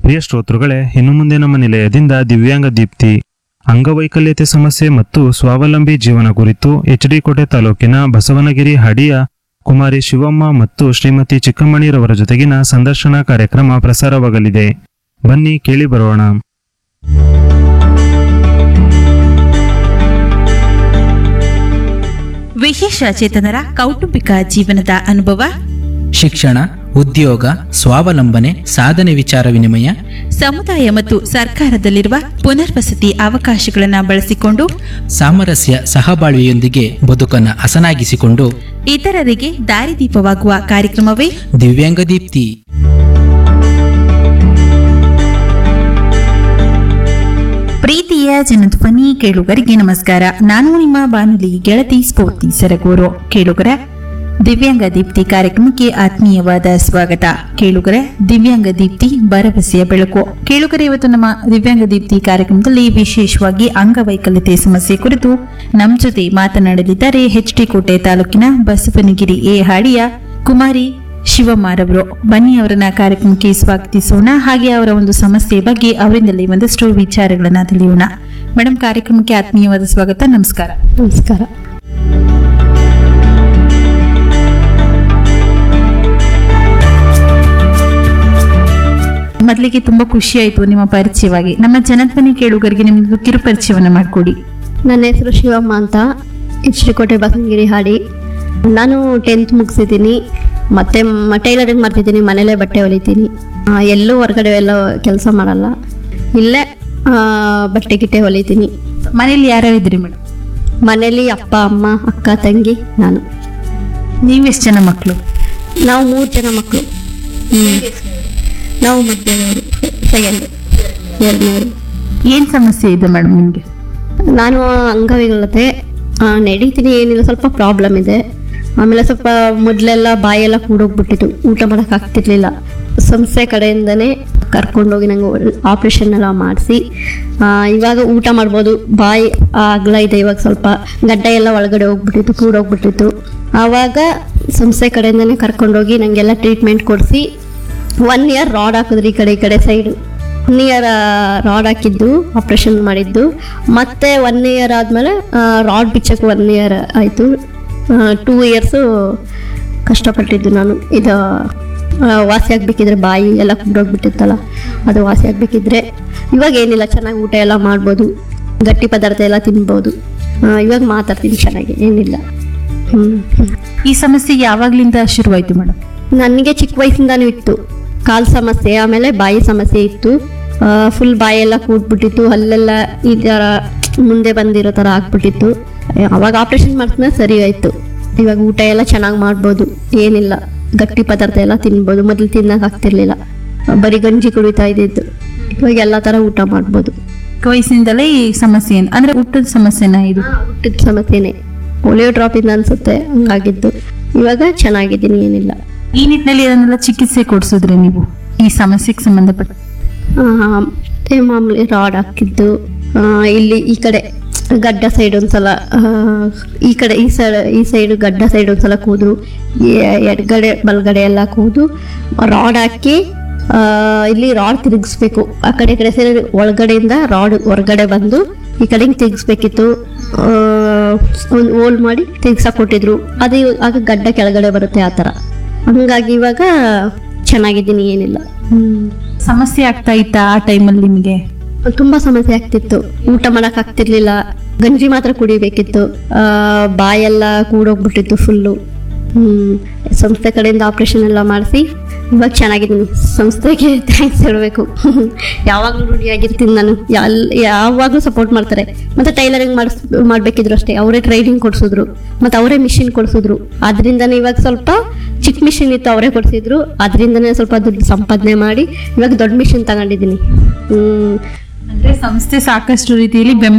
ಪ್ರಿಯ ಶ್ರೋತೃಗಳೇ ಇನ್ನು ಮುಂದೆ ನಮ್ಮ ನಿಲಯದಿಂದ ದಿವ್ಯಾಂಗ ದೀಪ್ತಿ ಅಂಗವೈಕಲ್ಯತೆ ಸಮಸ್ಯೆ ಮತ್ತು ಸ್ವಾವಲಂಬಿ ಜೀವನ ಕುರಿತು ಎಚ್ ಡಿ ಕೋಟೆ ತಾಲೂಕಿನ ಬಸವನಗಿರಿ ಹಡಿಯ ಕುಮಾರಿ ಶಿವಮ್ಮ ಮತ್ತು ಶ್ರೀಮತಿ ಚಿಕ್ಕಮ್ಮಣಿರವರ ಜೊತೆಗಿನ ಸಂದರ್ಶನ ಕಾರ್ಯಕ್ರಮ ಪ್ರಸಾರವಾಗಲಿದೆ ಬನ್ನಿ ಕೇಳಿ ಬರೋಣ ವಿಶೇಷ ಚೇತನರ ಕೌಟುಂಬಿಕ ಜೀವನದ ಅನುಭವ ಶಿಕ್ಷಣ ಉದ್ಯೋಗ ಸ್ವಾವಲಂಬನೆ ಸಾಧನೆ ವಿಚಾರ ವಿನಿಮಯ ಸಮುದಾಯ ಮತ್ತು ಸರ್ಕಾರದಲ್ಲಿರುವ ಪುನರ್ವಸತಿ ಅವಕಾಶಗಳನ್ನು ಬಳಸಿಕೊಂಡು ಸಾಮರಸ್ಯ ಸಹಬಾಳ್ವೆಯೊಂದಿಗೆ ಬದುಕನ್ನು ಹಸನಾಗಿಸಿಕೊಂಡು ಇತರರಿಗೆ ದಾರಿದೀಪವಾಗುವ ಕಾರ್ಯಕ್ರಮವೇ ದಿವ್ಯಾಂಗ ದೀಪ್ತಿ ಪ್ರೀತಿಯ ಜನಧ್ವನಿ ಕೇಳುಗರಿಗೆ ನಮಸ್ಕಾರ ನಾನು ನಿಮ್ಮ ಬಾನುಲಿ ಗೆಳತಿ ಸ್ಫೂರ್ತಿ ಸರಗೂರು ಕೇಳುಗರ ದಿವ್ಯಾಂಗ ದೀಪ್ತಿ ಕಾರ್ಯಕ್ರಮಕ್ಕೆ ಆತ್ಮೀಯವಾದ ಸ್ವಾಗತ ಕೇಳುಗರ ದಿವ್ಯಾಂಗ ದೀಪ್ತಿ ಭರವಸೆಯ ಬೆಳಕು ಕೇಳುಗರ ಇವತ್ತು ನಮ್ಮ ದಿವ್ಯಾಂಗ ದೀಪ್ತಿ ಕಾರ್ಯಕ್ರಮದಲ್ಲಿ ವಿಶೇಷವಾಗಿ ಅಂಗವೈಕಲ್ಯತೆ ಸಮಸ್ಯೆ ಕುರಿತು ನಮ್ಮ ಜೊತೆ ಮಾತನಾಡಲಿದ್ದಾರೆ ಎಚ್ ಡಿ ಕೋಟೆ ತಾಲೂಕಿನ ಬಸವನಗಿರಿ ಎ ಹಾಡಿಯ ಕುಮಾರಿ ಶಿವಮಾರವರು ಬನ್ನಿ ಅವರನ್ನ ಕಾರ್ಯಕ್ರಮಕ್ಕೆ ಸ್ವಾಗತಿಸೋಣ ಹಾಗೆ ಅವರ ಒಂದು ಸಮಸ್ಯೆ ಬಗ್ಗೆ ಅವರಿಂದಲೇ ಒಂದಷ್ಟು ವಿಚಾರಗಳನ್ನ ತಿಳಿಯೋಣ ಮೇಡಮ್ ಕಾರ್ಯಕ್ರಮಕ್ಕೆ ಆತ್ಮೀಯವಾದ ಸ್ವಾಗತ ನಮಸ್ಕಾರ ನಮಸ್ಕಾರ ಮೊದಲಿಗೆ ತುಂಬಾ ಖುಷಿ ಆಯ್ತು ನಿಮ್ಮ ಪರಿಚಯವಾಗಿ ನಮ್ಮ ಜನಧ್ವನಿ ಕೇಳುಗರಿಗೆ ನಿಮ್ದು ಕಿರು ಪರಿಚಯವನ್ನ ಮಾಡಿಕೊಡಿ ನನ್ನ ಹೆಸರು ಶಿವಮ್ಮ ಅಂತ ಶ್ರೀಕೋಟೆ ಬಸವನಗಿರಿ ಹಾಡಿ ನಾನು ಟೆಂತ್ ಮುಗಿಸಿದ್ದೀನಿ ಮತ್ತೆ ಟೈಲರಿಂಗ್ ಮಾಡ್ತಿದ್ದೀನಿ ಮನೇಲೇ ಬಟ್ಟೆ ಹೊಲಿತೀನಿ ಆ, ಎಲ್ಲೂ ಹೊರಗಡೆ ಎಲ್ಲ ಕೆಲಸ ಮಾಡಲ್ಲ ಇಲ್ಲೇ ಆ, ಬಟ್ಟೆ ಗಿಟ್ಟೆ ಹೊಲಿತೀನಿ ಮನೇಲಿ ಯಾರ್ಯಾರು ಇದ್ರಿ ಮೇಡಮ್ ಮನೇಲಿ ಅಪ್ಪ ಅಮ್ಮ ಅಕ್ಕ ತಂಗಿ ನಾನು ನೀವೆಷ್ಟು ಜನ ಮಕ್ಕಳು ನಾವು ಮೂರು ಜನ ಮಕ್ಕಳು ನಾವು ಮಧ್ಯದವರು ಸೆಕೆಂಡ್ ಎರಡನೇವರು ಏನ್ ಸಮಸ್ಯೆ ಇದೆ ಮೇಡಮ್ ನಿಮ್ಗೆ ನಾನು ಅಂಗವಿಕಲತೆ ಆ, ನಡೀತೀನಿ ಏನಿಲ್ಲ ಸ್ವಲ್ಪ ಪ್ರಾಬ್ಲಮ್ ಇದೆ ಆಮೇಲೆ ಸ್ವಲ್ಪ ಮೊದಲೆಲ್ಲ ಬಾಯೆಲ್ಲ ಕೂಡೋಗ್ಬಿಟ್ಟಿತ್ತು ಊಟ ಮಾಡೋಕೆ ಆಗ್ತಿರ್ಲಿಲ್ಲ ಸಂಸ್ಥೆ ಕಡೆಯಿಂದನೇ ಕರ್ಕೊಂಡೋಗಿ ನಂಗೆ ಆಪ್ರೇಷನ್ ಎಲ್ಲ ಮಾಡಿಸಿ ಇವಾಗ ಊಟ ಮಾಡ್ಬೋದು ಬಾಯಿ ಅಗಲ ಇದೆ ಇವಾಗ ಸ್ವಲ್ಪ ಗಡ್ಡ ಎಲ್ಲ ಒಳಗಡೆ ಹೋಗ್ಬಿಟ್ಟಿತ್ತು ಕೂಡೋಗ್ಬಿಟ್ಟಿತ್ತು ಆವಾಗ ಸಂಸ್ಥೆ ಕಡೆಯಿಂದನೇ ಕರ್ಕೊಂಡೋಗಿ ನನಗೆಲ್ಲ ಟ್ರೀಟ್ಮೆಂಟ್ ಕೊಡಿಸಿ ಒನ್ ಇಯರ್ ರಾಡ್ ಹಾಕಿದ್ರಿ ಈ ಕಡೆ ಈ ಕಡೆ ಸೈಡು ಒನ್ ಇಯರ್ ರಾಡ್ ಹಾಕಿದ್ದು ಆಪ್ರೇಷನ್ ಮಾಡಿದ್ದು ಮತ್ತೆ ಒನ್ ಇಯರ್ ಆದಮೇಲೆ ರಾಡ್ ಬಿಚ್ಚಕ್ಕೆ ಒನ್ ಇಯರ್ ಆಯಿತು ಟೂ ಇಯರ್ಸು ಕಷ್ಟಪಟ್ಟಿದ್ದು ನಾನು ಇದು ಆ, ವಾಸಿ ಆಗಬೇಕಿದ್ರೆ ಬಾಯಿ ಎಲ್ಲ ಕುಂಡೋಗ್ಬಿಟ್ಟಿತ್ತಲ್ಲ ಅದು ವಾಸಿ ಆಗಬೇಕಿದ್ರೆ ಇವಾಗ ಏನಿಲ್ಲ ಚೆನ್ನಾಗಿ ಊಟ ಎಲ್ಲ ಮಾಡ್ಬೋದು ಗಟ್ಟಿ ಪದಾರ್ಥ ಎಲ್ಲ ತಿನ್ಬೋದು ಆ, ಇವಾಗ ಮಾತಾಡ್ತೀನಿ ಚೆನ್ನಾಗಿ ಏನಿಲ್ಲ ಹ್ಞೂ ಈ ಸಮಸ್ಯೆ ಯಾವಾಗ್ಲಿಂದ ಶುರುವಾಯ್ತು ಮೇಡಮ್ ನನಗೆ ಚಿಕ್ಕ ವಯಸ್ಸಿಂದಾನು ಇತ್ತು ಕಾಲು ಸಮಸ್ಯೆ ಆಮೇಲೆ ಬಾಯಿ ಸಮಸ್ಯೆ ಇತ್ತು ಫುಲ್ ಬಾಯೆಲ್ಲ ಕೂಡ್ಬಿಟ್ಟಿತ್ತು ಅಲ್ಲೆಲ್ಲ ಈ ಥರ ಮುಂದೆ ಬಂದಿರೋ ಥರ ಆಗ್ಬಿಟ್ಟಿತ್ತು ಅವಾಗ ಆಪ್ರೇಷನ್ ಮಾಡಿದ್ಮೇಲೆ ಸರಿ ಆಯಿತು ಇವಾಗ ಊಟ ಎಲ್ಲ ಚೆನ್ನಾಗಿ ಮಾಡ್ಬೋದು ಏನಿಲ್ಲ ಗಟ್ಟಿ ಪದಾರ್ಥ ಎಲ್ಲ ತಿನ್ಬೋದು ಮೊದಲು ತಿನ್ನಕ್ಕೆ ಆಗ್ತಿರ್ಲಿಲ್ಲ ಬರೀ ಗಂಜಿ ಕುಡಿತಾ ಇದ್ದಿದ್ದು ಇವಾಗ ಎಲ್ಲ ಥರ ಊಟ ಮಾಡ್ಬೋದು ವಯಸ್ಸಿನಿಂದಲೇ ಈ ಸಮಸ್ಯೆ ಏನ್- ಅಂದ್ರೆ ಊಟದ ಸಮಸ್ಯೆನ ಇದು ಹುಟ್ಟಿದ ಸಮಸ್ಯೆನೇ ಪೋಲಿಯೋ ಡ್ರಾಪಿಂದ ಅನ್ಸುತ್ತೆ ಹಂಗಾಗಿದ್ದು ಇವಾಗ ಚೆನ್ನಾಗಿದ್ದೀನಿ ಏನಿಲ್ಲ ಈ ನಿಟ್ಟಿನಲ್ಲಿ ಅದನ್ನೆಲ್ಲ ಚಿಕಿತ್ಸೆ ಕೊಡ್ಸಿದ್ರಿ ನೀವು ಈ ಸಮಸ್ಯೆಗೆ ಸಂಬಂಧಪಟ್ಟ ಆ, ಮತ್ತೆ ಮಾಮೂಲಿ ರಾಡ್ ಹಾಕಿದ್ದು ಆ, ಇಲ್ಲಿ ಈ ಕಡೆ ಗಡ್ಡ ಸೈಡ್ ಒಂದ್ಸಲ ಆ, ಈ ಕಡೆ ಈ ಸೈಡ್ ಈ ಸೈಡ್ ಗಡ್ಡ ಸೈಡ್ ಒಂದ್ಸಲ ಕೂದು ಎ- ಎಡಗಡೆ ಬಲಗಡೆ ಎಲ್ಲ ಕೂದು ರಾಡ್ ಹಾಕಿ ಆ, ಇಲ್ಲಿ ರಾಡ್ ತಿರುಗಿಸ್ಬೇಕು ಆ ಕಡೆ ಈ ಕಡೆ ಸೈಡ್ ಒಳಗಡೆಯಿಂದ ರಾಡ್ ಹೊರಗಡೆ ಬಂದು ಈ ಕಡೆ ಹಿಂಗ್ ತಿರುಗಿಸ್ಬೇಕಿತ್ತು ಒಂದು ಹೋಲ್ ಮಾಡಿ ತಿರ್ಗ್ಸಕ್ ಕೊಟ್ಟಿದ್ರು ಅದು ಇವಾಗ- ಆಗ ಗಡ್ಡ ಕೆಳಗಡೆ ಬರುತ್ತೆ ಆ ಥರ ಹಂಗಾಗಿ ಇವಾಗ ಚೆನ್ನಾಗಿದ್ದೀನಿ ಏನಿಲ್ಲ ಹ್ಮ್ ಸಮಸ್ಯೆ ಆಗ್ತಾ ಇತ್ತಾ ಆ ಟೈಮಲ್ಲಿ ನಿಮಗೆ ತುಂಬಾ ಸಮಸ್ಯೆ ಆಗ್ತಿತ್ತು ಊಟ ಮಾಡಕ್ ಆಗ್ತಿರ್ಲಿಲ್ಲ ಗಂಜಿ ಮಾತ್ರ ಕುಡಿಬೇಕಿತ್ತು ಆ, ಬಾಯೆಲ್ಲ ಕೂಡೋಗ್ಬಿಟ್ಟಿತ್ತು ಫುಲ್ಲು ಹ್ಮ್ ಸಂಸ್ಥೆ ಕಡೆಯಿಂದ ಆಪರೇಷನ್ ಎಲ್ಲ ಮಾಡಿಸಿ ಇವಾಗ ಚೆನ್ನಾಗಿದ್ದೀನಿ ಸಂಸ್ಥೆಗೆ ಥ್ಯಾಂಕ್ಸ್ ಹೇಳಬೇಕು ಯಾವಾಗಲೂ ರೂಢಿಯಾಗಿರ್ತೀನಿ ನಾನು ಯಾಲ್ ಯಾವಾಗಲೂ ಸಪೋರ್ಟ್ ಮಾಡ್ತಾರೆ ಮತ್ತೆ ಟೈಲರಿಂಗ್ ಮಾಡಿಸ್ ಮಾಡಬೇಕಿದ್ರು ಅಷ್ಟೇ ಅವರೇ ಟ್ರೈನಿಂಗ್ ಕೊಡಿಸಿದ್ರು ಮತ್ತೆ ಅವರೇ ಮಿಷಿನ್ ಕೊಡಿಸಿದ್ರು ಅದರಿಂದನೇ ಇವಾಗ ಸ್ವಲ್ಪ ಚಿಕ್ಕ ಮಿಷಿನ್ ಇತ್ತು ಅವರೇ ಕೊಡಿಸಿದ್ರು ಅದರಿಂದನೇ ಸ್ವಲ್ಪ ದುಡ್ಡು ಸಂಪಾದನೆ ಮಾಡಿ ಇವಾಗ ದೊಡ್ಡ ಮಿಷಿನ್ ತಗೊಂಡಿದ್ದೀನಿ ಹ್ಮ್ ಅಂದ್ರೆ ಸಂಸ್ಥೆ ಸಾಕಷ್ಟು ರೀತಿಯಲ್ಲಿ ಬೆಂಬಲ